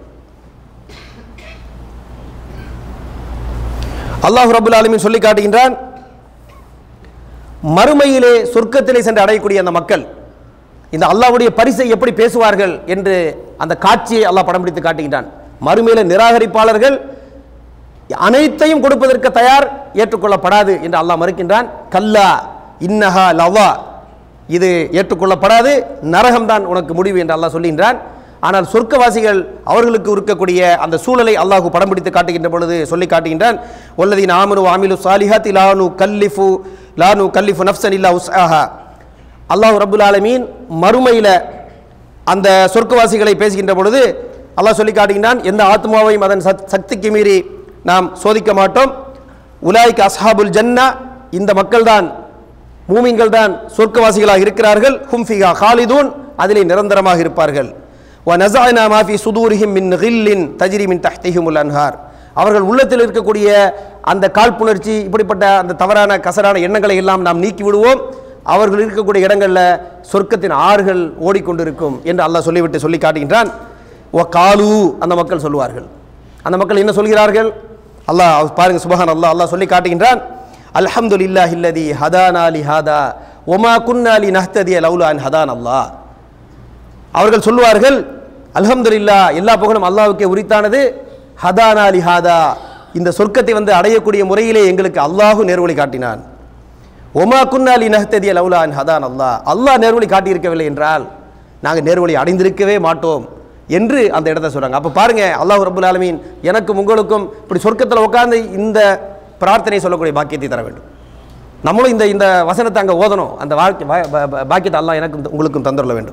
அல்லாஹ் ரப்புல் ஆலமீன் சொல்லி காட்டுகின்றான் மறுமையிலே சொர்க்கத்திலே சென்று அடையக்கூடிய அந்த மக்கள் இந்த அல்லாஹ்வுடைய பரிசை எப்படி பேசுவார்கள் என்று அந்த காட்சியை அல்லாஹ் படம் பிடித்து காட்டுகின்றான் மறுமையில நிராகரிப்பாளர்கள் அனைத்தையும் கொடுப்பதற்கு தயார் ஏற்றுக்கொள்ளப்படாது என்று அல்லாஹ் மறுக்கின்றான் கல்லா இன்னஹா லவா இது ஏற்றுக்கொள்ளப்படாது நரகம்தான் உனக்கு முடிவு என்று அல்லாஹ் சொல்லுகின்றான் ஆனால் சொர்க்கவாசிகள் அவர்களுக்கு இருக்கக்கூடிய அந்த சூழலை அல்லாஹ் படம் பிடித்து காட்டுகின்ற பொழுது சொல்லி காட்டுகின்றான் ஒல்லதீன் ஆமனு ஆமிலு சாலிஹாத் லானு கல்லிஃபு லானு கல்லிஃபு நஃப்சன் இல்லா உஸ்ஆஹா அல்லாஹ் ரப்புல் ஆலமீன் மறுமையில் அந்த சொர்க்கவாசிகளை பேசுகின்ற பொழுது அல்லாஹ் சொல்லி காட்டுகின்றான் எந்த ஆத்மாவையும் அதன் சத் சக்திக்கு மீறி நாம் சோதிக்க மாட்டோம் உலாய்க்கு அஸ்ஹாபுல் ஜன்னா இந்த மக்கள்தான் மூமின்கள் தான் சொர்க்கவாசிகளாக இருக்கிறார்கள் ஹும்ஃபிகா ஹாலிதூன் அதிலே நிரந்தரமாக இருப்பார்கள் வ நஸஅனா மா ஃபி சுதூரிஹிம் மின் கில்லின் தஜ்ரி மின் தஹ்திஹிமுல் அன்ஹார் அவர்கள் உள்ளத்தில் இருக்கக்கூடிய அந்த காழ்ப்புணர்ச்சி இப்படிப்பட்ட அந்த தவறான கசரான எண்ணங்களை எல்லாம் நாம் நீக்கி விடுவோம் அவர்கள் இருக்கக்கூடிய இடங்களில் சொர்க்கத்தின் ஆறுகள் ஓடிக்கொண்டிருக்கும் என்று அல்லாஹ் சொல்லிவிட்டு சொல்லி காட்டுகின்றான் ஒ காலு அந்த மக்கள் சொல்லுவார்கள் அந்த மக்கள் என்ன சொல்கிறார்கள் அல்லாஹ் பாருங்க சுபஹான் அல்லாஹ் அல்லாஹ் சொல்லி காட்டுகின்றான் அல்ஹம்துலில்லாஹி இல்லதி ஹதானா லி ஹாதா ஒமா குன்னா லி நஹ்ததிய லவுலா அன் ஹதான் அல்லாஹ் அவர்கள் சொல்லுவார்கள் அல்ஹம்துலில்லா எல்லா புகழும் அல்லாஹ்வுக்கே உரித்தானது ஹதானா லி ஹாதா இந்த சொர்க்கத்தை வந்து அடையக்கூடிய முறையிலே எங்களுக்கு அல்லாஹு நேர்வழி காட்டினான் ஒமா குன்னா லி நஹ்ததிய லவுலா அன் ஹதான் அல்லாஹ் அல்லாஹ் நேர்வழி காட்டியிருக்கவில்லை என்றால் நாங்கள் நேர்வழி அடைந்திருக்கவே மாட்டோம் என்று அந்த இடத்த சொல்றாங்க அப்போ பாருங்க அல்லாஹ் ரபுல் ஆலமீன் எனக்கும் உங்களுக்கும் இப்படி சொர்க்கத்தில் உட்கார்ந்து இந்த பிரார்த்தனை சொல்லக்கூடிய பாக்கியத்தை தர வேண்டும் நம்மளும் இந்த இந்த வசனத்தை அங்கே ஓதணும் அந்த வாழ்க்கை பா- பா- பா- பாக்கியத்தை அல்லாஹ் எனக்கும் உங்களுக்கும் தந்துள்ள வேண்டும்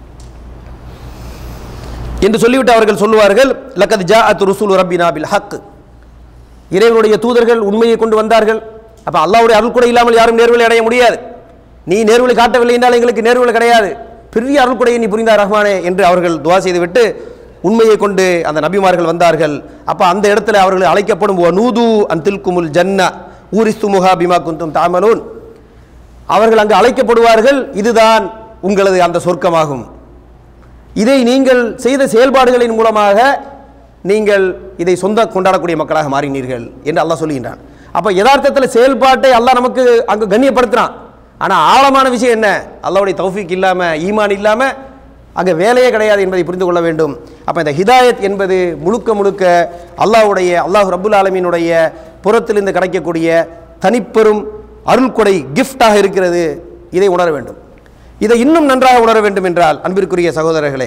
என்று சொல்லிவிட்டு அவர்கள் சொல்லுவார்கள் லக்கத் ஜா அத் ருசூல் ரப்பினா பில் ஹக் இறைவனுடைய தூதர்கள் உண்மையை கொண்டு வந்தார்கள் அப்ப அல்லாஹ்வுடைய அருள் கூட இல்லாமல் யாரும் நேர்வழி அடைய முடியாது நீ நேர்வழி காட்டவில்லை என்றால் எங்களுக்கு நேர்வழி கிடையாது பெரிய அருள் கொடையை நீ புரிந்தார் ரஹ்மானே என்று அவர்கள் துவா செய்துவிட்டு உண்மையை கொண்டு அந்த நபிமார்கள் வந்தார்கள் அப்ப அந்த இடத்துல அவர்கள் அழைக்கப்படும் நூது அன் தில்குமுல் ஜன்னா ஊரிஸ்து முஹா பிமா குந்தும் தாமலூன் அவர்கள் அங்கு அழைக்கப்படுவார்கள் இதுதான் உங்களது அந்த சொர்க்கமாகும் இதை நீங்கள் செய்த செயல்பாடுகளின் மூலமாக நீங்கள் இதை சொந்த கொண்டாடக்கூடிய மக்களாக மாறினீர்கள் என்று அல்லாஹ் சொல்லுகின்றான் அப்போ யதார்த்தத்தில் செயல்பாட்டை அல்லாஹ் நமக்கு அங்கு கண்ணியப்படுத்துறான் ஆனால் ஆழமான விஷயம் என்ன அல்லாஹ்வுடைய தௌஃபீக் இல்லாமல் ஈமான் இல்லாமல் அங்கே வேலையே கிடையாது என்பதை புரிந்து கொள்ள வேண்டும் அப்போ இந்த ஹிதாயத் என்பது முழுக்க முழுக்க அல்லாஹ்வுடைய அல்லாஹ் ரப்புல் ஆலமீனுடைய புறத்திலிருந்து கிடைக்கக்கூடிய தனிப்பெரும் அருள்கொடை கிஃப்டாக இருக்கிறது இதை உணர வேண்டும் இதை இன்னும் நன்றாக உணர வேண்டும் என்றால் அன்பிற்குரிய சகோதரர்களே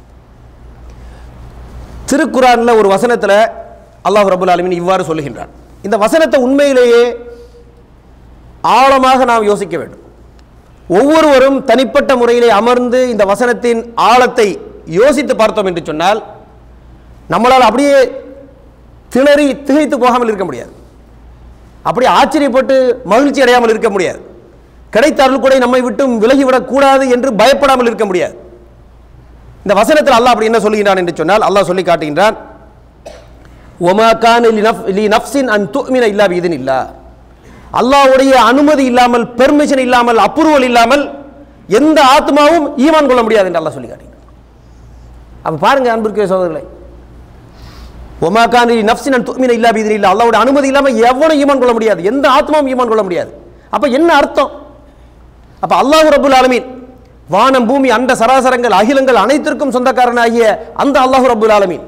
திருக்குறானில் ஒரு வசனத்தில் அல்லாஹ் ரபுல் ஆலமீன் இவ்வாறு சொல்லுகின்றான் இந்த வசனத்தை உண்மையிலேயே ஆழமாக நாம் யோசிக்க வேண்டும் ஒவ்வொருவரும் தனிப்பட்ட முறையிலே அமர்ந்து இந்த வசனத்தின் ஆழத்தை யோசித்து பார்த்தோம் என்று சொன்னால் நம்மளால் அப்படியே திணறி திகைத்து போகாமல் இருக்க முடியாது அப்படி ஆச்சரியப்பட்டு மகிழ்ச்சி அடையாமல் இருக்க முடியாது கிடைத்த அருள் கூட நம்மை விட்டும் விலகிவிடக் கூடாது என்று பயப்படாமல் இருக்க முடியாது இந்த வசனத்தில் அல்லாஹ் அப்படி என்ன சொல்லுகிறான் என்று சொன்னால் அல்லாஹ் சொல்லி காட்டுகின்றான் ஒமா கான் லி நஃப்ஸின் அன் துமின இல்லா இதன் இல்லா அல்லாஹ்வுடைய அனுமதி இல்லாமல் பெர்மிஷன் இல்லாமல் அப்ரூவல் இல்லாமல் எந்த ஆத்மாவும் ஈமான் கொள்ள முடியாது என்று அல்லாஹ் சொல்லி காட்டுகிறான் அப்ப பாருங்க அன்பிற்குரிய சகோதரர்களை ஒமா கான் லி நஃப்ஸின் அன் துமின இல்லா இதன் இல்லா அல்லாஹ்வுடைய அனுமதி இல்லாமல் எவனும் ஈமான் கொள்ள முடியாது எந்த ஆத்மாவும் ஈமான் கொள்ள முடியாது அப்ப என்ன அர்த்தம் அப்ப அல்லாஹ் ரபுல் ஆலமீன் வானம் பூமி அண்ட சராசரங்கள் அகிலங்கள் அனைத்திற்கும் சொந்தக்காரனாகிய அந்த அல்லாஹ் ரபுல் ஆலமீன்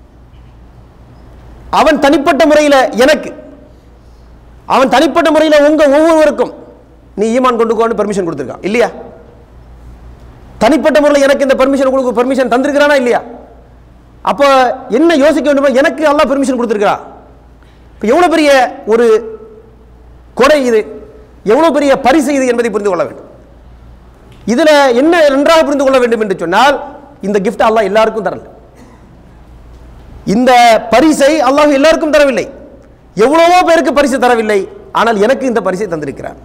அவன் தனிப்பட்ட முறையில் எனக்கு அவன் தனிப்பட்ட முறையில் உங்க ஒவ்வொருவருக்கும் நீ ஈமான் கொண்டு கொண்டு பெர்மிஷன் கொடுத்துருக்கான் இல்லையா தனிப்பட்ட முறையில் எனக்கு இந்த பெர்மிஷன் கொடுக்க பெர்மிஷன் தந்திருக்கிறானா இல்லையா அப்போ என்ன யோசிக்க வேண்டுமோ எனக்கு அல்லாஹ் பெர்மிஷன் கொடுத்துருக்கா இப்போ எவ்வளோ பெரிய ஒரு கொடை இது எவ்வளோ பெரிய பரிசு இது என்பதை புரிந்து கொள்ள வேண்டும் இதுல என்ன நன்றாக புரிந்து கொள்ள வேண்டும் என்று சொன்னால் இந்த கிஃப்ட் அல்லாஹ் எல்லாருக்கும் தரல இந்த பரிசை அல்லாஹ் எல்லாருக்கும் தரவில்லை எவ்வளவோ பேருக்கு பரிசு தரவில்லை ஆனால் எனக்கு இந்த பரிசை தந்திருக்கிறார்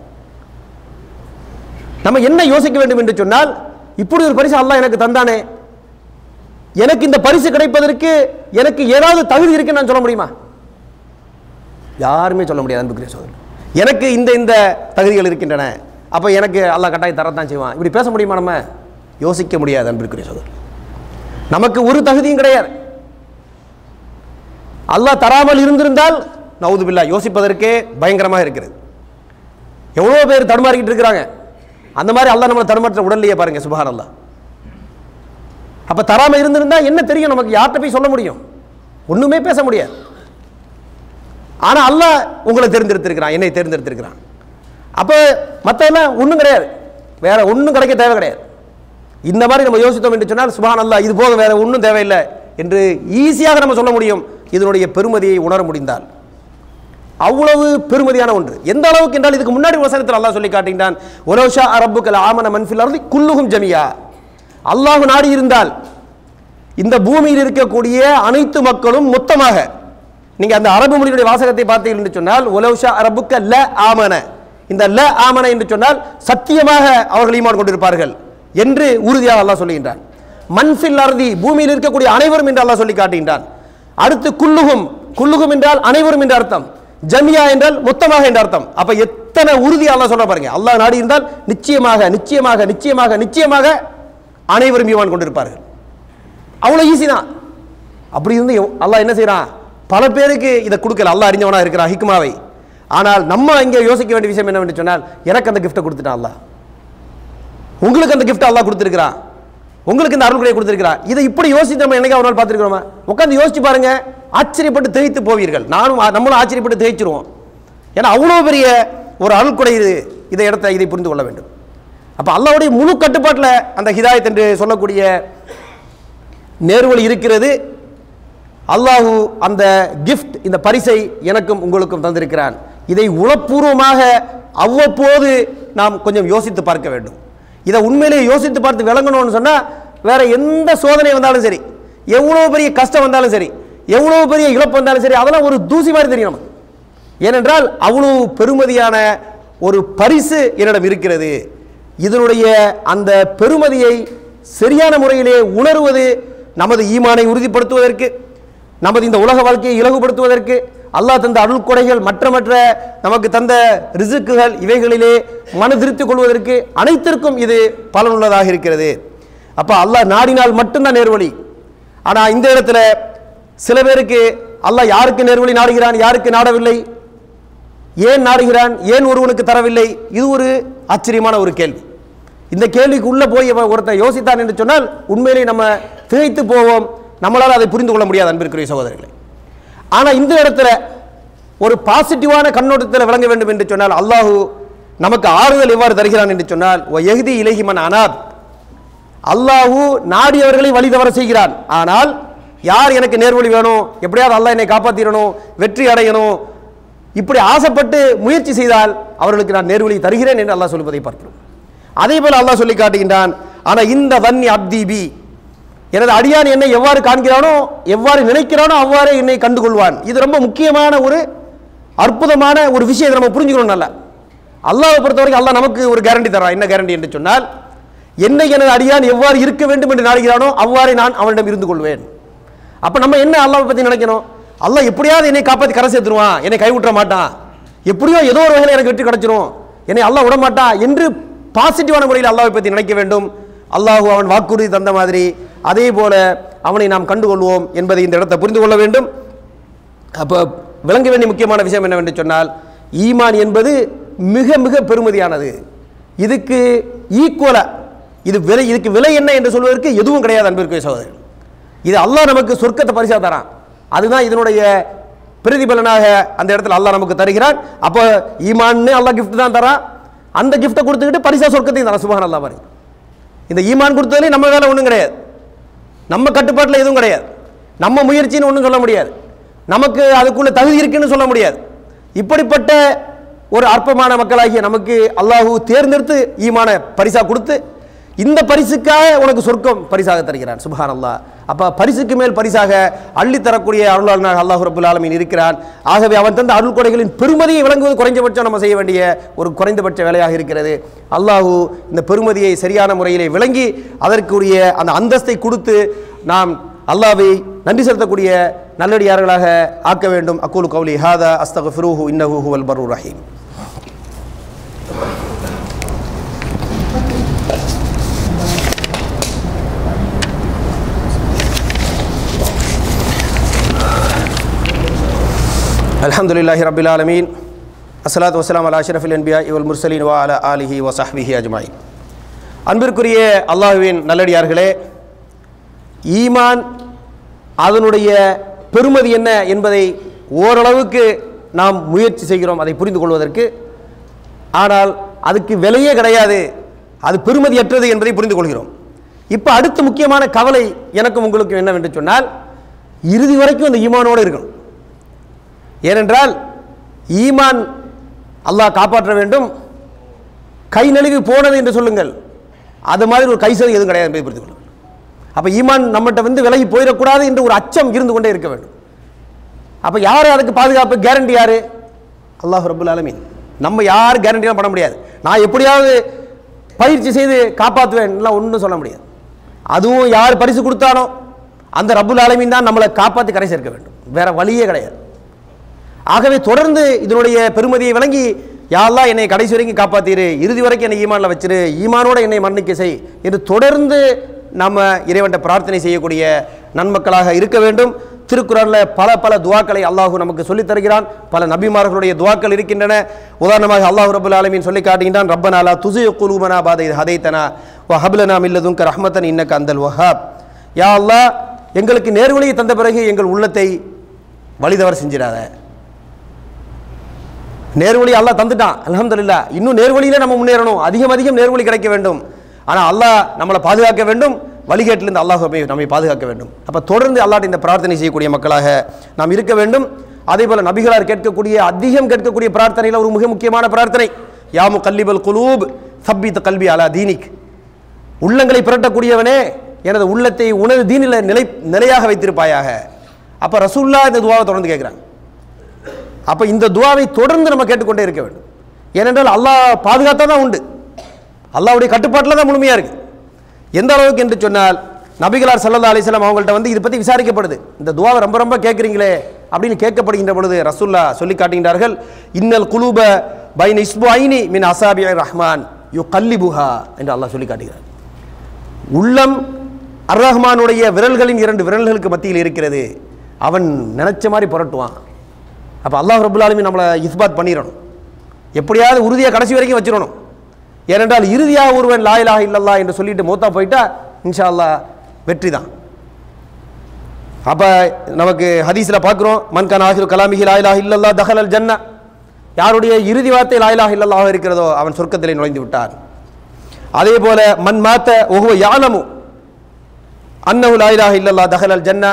நம்ம என்ன யோசிக்க வேண்டும் என்று சொன்னால் இப்படி ஒரு பரிசு அல்லாஹ் எனக்கு தந்தானே எனக்கு இந்த பரிசு கிடைப்பதற்கு எனக்கு ஏதாவது தகுதி இருக்குன்னு நான் சொல்ல முடியுமா யாருமே சொல்ல முடியாது அன்புக்குரிய சோதரர் எனக்கு இந்த இந்த தகுதிகள் இருக்கின்றன அப்போ எனக்கு அல்லாஹ் கட்டாயம் தரத்தான் செய்வான் இப்படி பேச முடியுமா நம்ம யோசிக்க முடியாது அன்பிற்குரிய சோதரர் நமக்கு ஒரு தகுதியும் கிடையாது அல்லாஹ் தராமல் இருந்திருந்தால் நவுதுபில்லா யோசிப்பதற்கே பயங்கரமாக இருக்கிறது எவ்வளோ பேர் தடுமாறிக்கிட்டு இருக்கிறாங்க அந்த மாதிரி அல்லாஹ் நம்மளை தடுமாற்ற உடல்லையே பாருங்க சுபஹான் அல்லாஹ் அப்போ தராமல் இருந்திருந்தா என்ன தெரியும் நமக்கு யார்கிட்ட போய் சொல்ல முடியும் ஒன்றுமே பேச முடியாது ஆனால் அல்லாஹ் உங்களை தேர்ந்தெடுத்திருக்கிறான் என்னை தேர்ந்தெடுத்திருக்கிறான் அப்போ மற்றெல்லாம் ஒன்றும் கிடையாது வேற ஒன்றும் கிடைக்க தேவை கிடையாது இந்த மாதிரி நம்ம யோசித்தோம் என்று சொன்னால் சுபான் அல்லாஹ் இது போக வேற ஒன்றும் தேவையில்லை என்று ஈஸியாக நம்ம சொல்ல முடியும் இதனுடைய பெருமதியை உணர முடிந்தால் அவ்வளவு பெருமதியான ஒன்று எந்த அளவுக்கு என்றால் இதுக்கு முன்னாடி வசனத்தில் அல்லாஹ் சொல்லி காட்டுகின்றான் ஒலோஷா அரபுக்கல் ஆமன மன்ஃபில் அருதி குல்லுகும் ஜமியா அல்லாஹ் நாடி இருந்தால் இந்த பூமியில் இருக்கக்கூடிய அனைத்து மக்களும் மொத்தமாக நீங்க அந்த அரபு மொழியுடைய வாசகத்தை பார்த்தீர்கள் என்று சொன்னால் ஒலோஷா அரபுக்க ல ஆமன இந்த ல ஆமன என்று சொன்னால் சத்தியமாக அவர்கள் ஈமான் கொண்டிருப்பார்கள் என்று உறுதியாக அல்லாஹ் சொல்லுகின்றான் மன்ஃபில் அருதி பூமியில் இருக்கக்கூடிய அனைவரும் என்று அல்லாஹ் சொல்லி காட்டுகின்றான் அடுத்து குல்லுகும் குல்லுகும் என்றால் அனைவரும் என்ற அர்த்தம் ஜமியா என்றால் மொத்தமாக என்ற அர்த்தம் அப்ப எத்தனை உறுதி அல்லாஹ் சொல்ற பாருங்க அல்லாஹ் நாடி இருந்தால் நிச்சயமாக நிச்சயமாக நிச்சயமாக நிச்சயமாக அனைவரும் ஈமான் கொண்டிருப்பார்கள் அவ்வளோ ஈஸி தான் அப்படி இருந்து எவ்- அல்லாஹ் என்ன செய்றான் பல பேருக்கு இதை கொடுக்கல அல்லாஹ் அறிஞ்சவனா இருக்கிறான் ஹிக்மாவை ஆனால் நம்ம இங்கே யோசிக்க வேண்டிய விஷயம் என்னவென்று சொன்னால் எனக்கு அந்த கிஃப்ட்டை கொடுத்துட்டான் அல்லாஹ் உங்களுக்கு அந்த gift அல்லாஹ் கொடுத்துருக்கிறான் உங்களுக்கு இந்த அருள் கொடுத்துருக்கிறான் இதை இப்படி யோசித்து நம்ம என்னைக்கு ஒரு நாள் பார்த்துருக்கிறோமா உட்காந்து யோசிச்சு பாருங்க ஆச்சரியப்பட்டு திகைத்து போவீர்கள் நானும் ஆ- நம்மளும் ஆச்சரியப்பட்டு திகைச்சிருவோம் ஏன்னா அவ்வளோ பெரிய ஒரு அருள்கொடை இது இதை இடத்த இதை புரிந்து கொள்ள வேண்டும் அப்போ அல்லாஹ்வுடைய முழு கட்டுப்பாட்டில் அந்த ஹிதாயத் என்று சொல்லக்கூடிய நேர்வழி இருக்கிறது அல்லாஹு அந்த கிஃப்ட் இந்த பரிசை எனக்கும் உங்களுக்கும் தந்திருக்கிறான் இதை உளப்பூர்வமாக அவ்வப்போது நாம் கொஞ்சம் யோசித்து பார்க்க வேண்டும் இதை உண்மையிலேயே யோசித்து பார்த்து விளங்கணும்னு சொன்னால் வேற எந்த சோதனை வந்தாலும் சரி எவ்வளோ பெரிய கஷ்டம் வந்தாலும் சரி எவ்வளோ பெரிய இழப்பு வந்தாலும் சரி அதெல்லாம் ஒரு தூசி மாதிரி தெரியும் நமக்கு ஏனென்றால் அவ்வளோ பெருமதியான ஒரு பரிசு என்னிடம் இருக்கிறது இதனுடைய அந்த பெருமதியை சரியான முறையிலே உணர்வது நமது ஈமானை உறுதிப்படுத்துவதற்கு நமது இந்த உலக வாழ்க்கையை இலகுபடுத்துவதற்கு அல்லாஹ் தந்த அருள் கொடைகள் மற்ற மற்ற நமக்கு தந்த ரிசுக்குகள் இவைகளிலே மன திருப்தி கொள்வதற்கு அனைத்திற்கும் இது பலனுள்ளதாக இருக்கிறது அப்போ அல்லாஹ் நாடினால் மட்டும்தான் நேர்வழி ஆனால் இந்த இடத்துல சில பேருக்கு அல்லாஹ் யாருக்கு நேர்வழி நாடுகிறான் யாருக்கு நாடவில்லை ஏன் நாடுகிறான் ஏன் ஒருவனுக்கு தரவில்லை இது ஒரு ஆச்சரியமான ஒரு கேள்வி இந்த கேள்விக்கு உள்ள போய் இவன் ஒருத்தன் யோசித்தான் என்று சொன்னால் உண்மையிலே நம்ம திகைத்து போவோம் நம்மளால் அதை புரிந்து கொள்ள முடியாது அன்பிற்குரிய சகோதரர்களே ஆனால் இந்த இடத்துல ஒரு பாசிட்டிவான கண்ணோட்டத்தில் விளங்க வேண்டும் என்று சொன்னால் அல்லாஹு நமக்கு ஆறுதல் எவ்வாறு தருகிறான் என்று சொன்னால் "வ யஹ்தி இலைஹி மன் அனாப் அல்லாஹு நாடியவர்களை வழி தவற செய்கிறான் ஆனால் யார் எனக்கு நேர்வழி வேணும் எப்படியாவது அல்லாஹ் என்னை காப்பாற்றிடணும் வெற்றி அடையணும் இப்படி ஆசைப்பட்டு முயற்சி செய்தால் அவர்களுக்கு நான் நேர்வழி தருகிறேன் என்று அல்லாஹ் சொல்வதை பார்க்கிறோம் அதே போல அல்லாஹ் சொல்லி காட்டுகின்றான் ஆனா இந்த வன்னி அப்தி பி எனது அடியான் என்னை எவ்வாறு காண்கிறானோ எவ்வாறு நினைக்கிறானோ அவ்வாறே என்னை கண்டுகொள்வான் இது ரொம்ப முக்கியமான ஒரு அற்புதமான ஒரு விஷயத்தை நம்ம புரிஞ்சுக்கணும் நல்லா அல்லாஹ்வை பொறுத்த வரைக்கும் அல்லாஹ் நமக்கு ஒரு கேரண்டி தரான் என்ன கேரண்டி என்று சொன்னால் என்னை எனது அடியான் எவ்வாறு இருக்க வேண்டும் என்று நாடுகிறானோ அவ்வாறே நான் அவனிடம் இருந்து கொள்வேன் அப்ப நம்ம என்ன அல்லாஹ்வை பத்தி நினைக்கணும் அல்லாஹ் எப்படியாவது என்னை காப்பாற்றி கரை சேர்த்துருவான் என்னை கைவிட்ட மாட்டான் எப்படியோ ஏதோ ஒரு வகையில் எனக்கு வெற்றி கிடைச்சிரும் என்னை அல்லாஹ் விட மாட்டான் என்று பாசிட்டிவான முறையில் அல்லாஹ்வை பற்றி நினைக்க வேண்டும் அல்லாஹ் அவன் வாக்குறுதி தந்த மாதிரி அதே போல அவனை நாம் கண்டுகொள்வோம் என்பதை இந்த இடத்தை புரிந்து கொள்ள வேண்டும் அப்போ விளங்க வேண்டிய முக்கியமான விஷயம் என்னவென்று சொன்னால் ஈமான் என்பது மிக மிக பெருமதியானது இதுக்கு ஈக்குவலா இது விலை இதுக்கு விலை என்ன என்று சொல்வதற்கு எதுவும் கிடையாது அன்பிற்கு சகோதரர் இது அல்லாஹ் நமக்கு சொர்க்கத்தை பரிசா தரான் அதுதான் இதனுடைய பிரதிபலனாக அந்த இடத்துல அல்லாஹ் நமக்கு தருகிறான் அப்போ ஈமான்னு அல்லாஹ் கிஃப்ட் தான் தரான் அந்த கிஃப்ட்டை கொடுத்துக்கிட்டு பரிசா சொர்க்கத்தையும் தரான் சுபஹான் அல்லாஹ் பாருங்க இந்த ஈமான் கொடுத்ததுலேயும் நம்ம வேலை ஒன்றும் கிடையாது நம்ம கட்டுப்பாட்டில் எதுவும் கிடையாது நம்ம முயற்சின்னு ஒன்றும் சொல்ல முடியாது நமக்கு அதுக்குள்ள தகுதி இருக்குன்னு சொல்ல முடியாது இப்படிப்பட்ட ஒரு அற்பமான மக்களாகிய நமக்கு அல்லாஹு தேர்ந்தெடுத்து ஈமான பரிசா கொடுத்து இந்த பரிசுக்காக உனக்கு சொர்க்கம் பரிசாக தருகிறான் சுபஹான் அல்லாஹ் அப்ப பரிசுக்கு மேல் பரிசாக அள்ளி தரக்கூடிய அருளாளனாக அல்லாஹ் ரபுல் ஆலமீன் இருக்கிறான் ஆகவே அவன் தந்த அருள் கொடைகளின் பெருமதியை விளங்குவது குறைந்தபட்சம் நம்ம செய்ய வேண்டிய ஒரு குறைந்தபட்ச வேலையாக இருக்கிறது அல்லாஹு இந்த பெருமதியை சரியான முறையிலே விளங்கி அதற்குரிய அந்த அந்தஸ்தை கொடுத்து நாம் அல்லாவை நன்றி செலுத்தக்கூடிய நல்லடியார்களாக ஆக்க வேண்டும் அக்கூலு கவுலி ஹாதா அஸ்தகஃபிரூஹு இன்னஹு ஹுவல் பர்ரு ரஹீம் الحمد لله رب العالمين அஸ்ஸலாத்து வஸ்ஸலாம் அலா அஷ்ரஃபில் அன்பியா இவல் முர்சலின் வா அலா ஆலிஹி வ சஹ்பிஹி அஜ்மாயின் அன்பிற்குரிய அல்லாஹுவின் நல்லடியார்களே ஈமான் அதனுடைய பெருமதி என்ன என்பதை ஓரளவுக்கு நாம் முயற்சி செய்கிறோம் அதை புரிந்து கொள்வதற்கு ஆனால் அதுக்கு விலையே கிடையாது அது பெருமதியற்றது என்பதை புரிந்து கொள்கிறோம் இப்போ அடுத்த முக்கியமான கவலை எனக்கும் உங்களுக்கும் என்னவென்று சொன்னால் இறுதி வரைக்கும் அந்த ஈமானோடு இருக்கணும் ஏனென்றால் ஈமான் அல்லாஹ் காப்பாற்ற வேண்டும் கை நழுவி போனது என்று சொல்லுங்கள் அது மாதிரி ஒரு கைசதி எதுவும் கிடையாது என்பதை புரிந்து கொள்ளுங்கள் அப்போ ஈமான் நம்மகிட்ட வந்து விலகி போயிடக்கூடாது என்று ஒரு அச்சம் இருந்து கொண்டே இருக்க வேண்டும் அப்போ யார் அதுக்கு பாதுகாப்பு கேரண்டி யாரு அல்லாஹ் ரபுல் ஆலமீன் நம்ம யார் கேரண்டிலாம் பண்ண முடியாது நான் எப்படியாவது பயிற்சி செய்து காப்பாற்றுவேன்லாம் ஒன்றும் சொல்ல முடியாது அதுவும் யார் பரிசு கொடுத்தானோ அந்த ரப்புல் ஆலமீன் தான் நம்மளை காப்பாற்றி கரை சேர்க்க வேண்டும் வேற வழியே கிடையாது ஆகவே தொடர்ந்து இதனுடைய பெருமதியை விளங்கி யாரெல்லாம் என்னை கடைசி வரைக்கும் காப்பாத்திரு இறுதி வரைக்கும் என்னை ஈமானில் வச்சிரு ஈமானோட என்னை மன்னிக்க செய் என்று தொடர்ந்து நம்ம இறைவன்ட்ட பிரார்த்தனை செய்யக்கூடிய நன்மக்களாக இருக்க வேண்டும் திருக்குறளில் பல பல துவாக்களை அல்லாஹு நமக்கு சொல்லித் தருகிறான் பல நபிமார்களுடைய துவாக்கள் இருக்கின்றன உதாரணமாக அல்லாஹ் ரபுல் ஆலமீன் சொல்லி காட்டுகின்றான் ரப்பனாலா துசு குலூபனா பாதை ஹதைத்தனா வ ஹப்லனா மில்லதுங்க ரஹ்மத்தன் இன்னக்க அந்தல் வஹாப் யா அல்லாஹ் எங்களுக்கு நேர்வழியை தந்த பிறகு எங்கள் உள்ளத்தை வழிதவர் செஞ்சிடாத நேர்வழி அல்லாஹ் தந்துட்டான் அல்ஹம்துலில்லாஹ் இன்னும் நேர்வழியில நம்ம முன்னேறணும் அதிகம் அதிகம் நேர்வழி கிடைக்க வேண்டும் ஆனால் அல்லாஹ் நம்மளை பாதுகாக்க வேண்டும் வழிகேட்டிலிருந்து அல்லாஹ் போய் நம்மை பாதுகாக்க வேண்டும் அப்போ தொடர்ந்து அல்லாஹ் இந்த பிரார்த்தனை செய்யக்கூடிய மக்களாக நாம் இருக்க வேண்டும் அதே போல நபிகளார் கேட்கக்கூடிய அதிகம் கேட்கக்கூடிய பிரார்த்தனையில் ஒரு மிக முக்கியமான பிரார்த்தனை யாமு கல்லிபல் குலூப் சப்பித் கல்வி அலா தீனிக் உள்ளங்களை புரட்டக்கூடியவனே எனது உள்ளத்தை உனது தீனில் நிலை நிலையாக வைத்திருப்பாயாக அப்போ ரசூல்லா இந்த துவாவை தொடர்ந்து கேட்குறாங்க அப்போ இந்த துவாவை தொடர்ந்து நம்ம கேட்டுக்கொண்டே இருக்க வேண்டும் ஏனென்றால் அல்லாஹ் பாதுகாத்தா தான் உண்டு அல்லாஹ்வுடைய கட்டுப்பாட்டில் தான் முழுமையாக இருக்கு எந்த அளவுக்கு என்று சொன்னால் நபிகளார் சல்லல்லா அலிஸ்லாம் அவங்கள்ட்ட வந்து இதை பற்றி விசாரிக்கப்படுது இந்த துவாவை ரொம்ப ரொம்ப கேட்குறீங்களே அப்படின்னு கேட்கப்படுகின்ற பொழுது ரசூல்லா சொல்லி காட்டுகின்றார்கள் இன்னல் குலூப பைன் இஸ்பு ஐனி மின் அசாபி ரஹ்மான் யு கல்லிபுஹா என்று அல்லாஹ் சொல்லி காட்டுகிறார் உள்ளம் அர் ரஹ்மானுடைய விரல்களின் இரண்டு விரல்களுக்கு மத்தியில் இருக்கிறது அவன் நினைச்ச மாதிரி புரட்டுவான் அப்போ அல்லாஹ் ரபுல் ஆலமீன் நம்மளை இஸ்பாத் பண்ணிடணும் எப்படியாவது உறுதியாக கடைசி வரைக்கும் வச்சிடணும் ஏனென்றால் இறுதியாக ஒருவன் லா இலாஹ இல்லல்லா என்று சொல்லிட்டு மூத்தா போயிட்டா இன்ஷா அல்லாஹ் வெற்றி தான் அப்போ நமக்கு ஹதீஸில் பார்க்குறோம் மன்கான் ஆஹிரு கலாமிஹி லா இலாஹ இல்லல்லா தஹலல் ஜன்னா யாருடைய இறுதி வார்த்தை லா இலாஹ இல்லல்லாஹ் இருக்கிறதோ அவன் சொர்க்கத்திலே நுழைந்து விட்டான் அதே போல மன் மாத்த ஒஹுவ யாலமு அன்னஹு லா இலாஹ இல்லல்லா தஹலல் ஜன்னா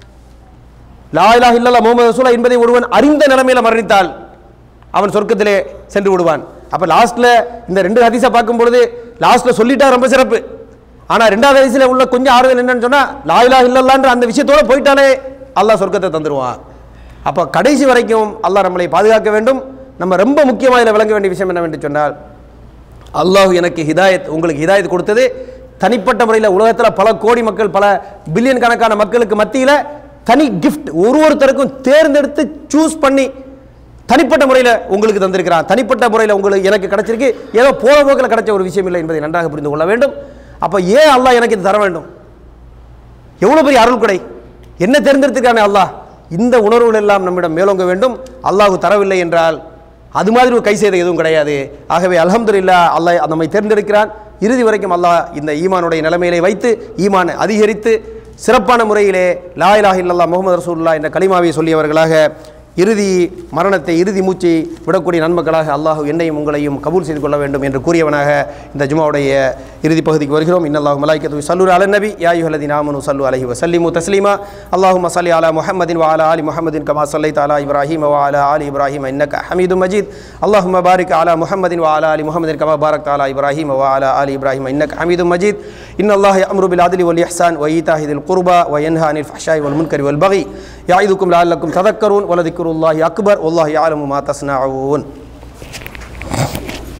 லா இலாஹ இல்லல்லா முகமது ரசூலா என்பதை ஒருவன் அறிந்த நிலைமையில மரணித்தால் அவன் சொர்க்கத்திலே சென்று விடுவான் அப்ப லாஸ்ட்ல இந்த ரெண்டு ஹதீஸை பார்க்கும் பொழுது லாஸ்ட்ல சொல்லிட்டா ரொம்ப சிறப்பு ஆனா ரெண்டாவது ஹதீஸ்ல உள்ள கொஞ்சம் ஆறுதல் என்னன்னு சொன்னா லா இலாஹ இல்லல்லான்ற அந்த விஷயத்தோட போயிட்டாலே அல்லாஹ் சொர்க்கத்தை தந்துருவான் அப்ப கடைசி வரைக்கும் அல்லாஹ் நம்மளை பாதுகாக்க வேண்டும் நம்ம ரொம்ப முக்கியமாக இதில் விளங்க வேண்டிய விஷயம் என்னவென்று சொன்னால் அல்லாஹ் எனக்கு ஹிதாயத் உங்களுக்கு ஹிதாயத் கொடுத்தது தனிப்பட்ட முறையில் உலகத்தில் பல கோடி மக்கள் பல பில்லியன் கணக்கான மக்களுக்கு மத்தியில் தனி கிஃப்ட் ஒரு ஒருத்தருக்கும் தேர்ந்தெடுத்து சூஸ் பண்ணி தனிப்பட்ட முறையில் உங்களுக்கு தந்திருக்கிறான் தனிப்பட்ட முறையில் உங்களுக்கு எனக்கு கிடைச்சிருக்கு ஏதோ போன போக்கில் கிடைச்ச ஒரு விஷயம் இல்லை என்பதை நன்றாக புரிந்து கொள்ள வேண்டும் அப்போ ஏன் அல்லாஹ் எனக்கு இது தர வேண்டும் எவ்வளோ பெரிய அருள் கொடை என்ன தேர்ந்தெடுத்துக்கானே அல்லாஹ் இந்த உணர்வுகள் எல்லாம் நம்மிடம் மேலோங்க வேண்டும் அல்லாஹ் தரவில்லை என்றால் அது மாதிரி ஒரு கை செய்த எதுவும் கிடையாது ஆகவே அல்ஹம்துலில்லா அல்லாஹ் நம்மை தேர்ந்தெடுக்கிறான் இறுதி வரைக்கும் அல்லாஹ் இந்த ஈமானுடைய நிலைமையிலே வைத்து ஈமான் அதிகரித்து சிறப்பான முறையிலே லா இலாஹ இல்லல்லாஹ் முகமது ரசூலுல்லாஹ் என்ற கலிமாவை சொல்லியவர்களாக இறுதி மரணத்தை இறுதி மூச்சை விடக்கூடிய நன்மக்களாக அல்லாஹ் என்னையும் உங்களையும் கபூல் செய்து கொள்ள வேண்டும் என்று கூறியவனாக இந்த ஜுமாவுடைய இறுதி பகுதிக்கு வருகிறோம் இன்னல்லாஹு மலாய்க்கத்து சல்லூர் அல நபி யாயுஹலதி நாமனு சல்லு அலஹி வசல்லிமு தஸ்லீமா அல்லாஹு மசலி அலா முஹம்மதின் வாலா அலி முஹம்மதின் கமா சல்லை தாலா இப்ராஹிம் வாலா அலி இப்ராஹிம் இன்னக்க ஹமீது மஜீத் அல்லாஹும பாரிக் அலா முஹம்மதின் வாலா அலி முஹம்மதின் கமா பாரக் தாலா இப்ராஹிம் வாலா அலி இப்ராஹிம் இன்னக்க ஹமீது மஜீத் إن الله يأمر بالعدل والإحسان وإيتاء ذي القربى وينهى عن الفحشاء والمنكر والبغي يعظكم لعلكم تذكرون ولذكر الله أكبر والله يعلم ما تصنعون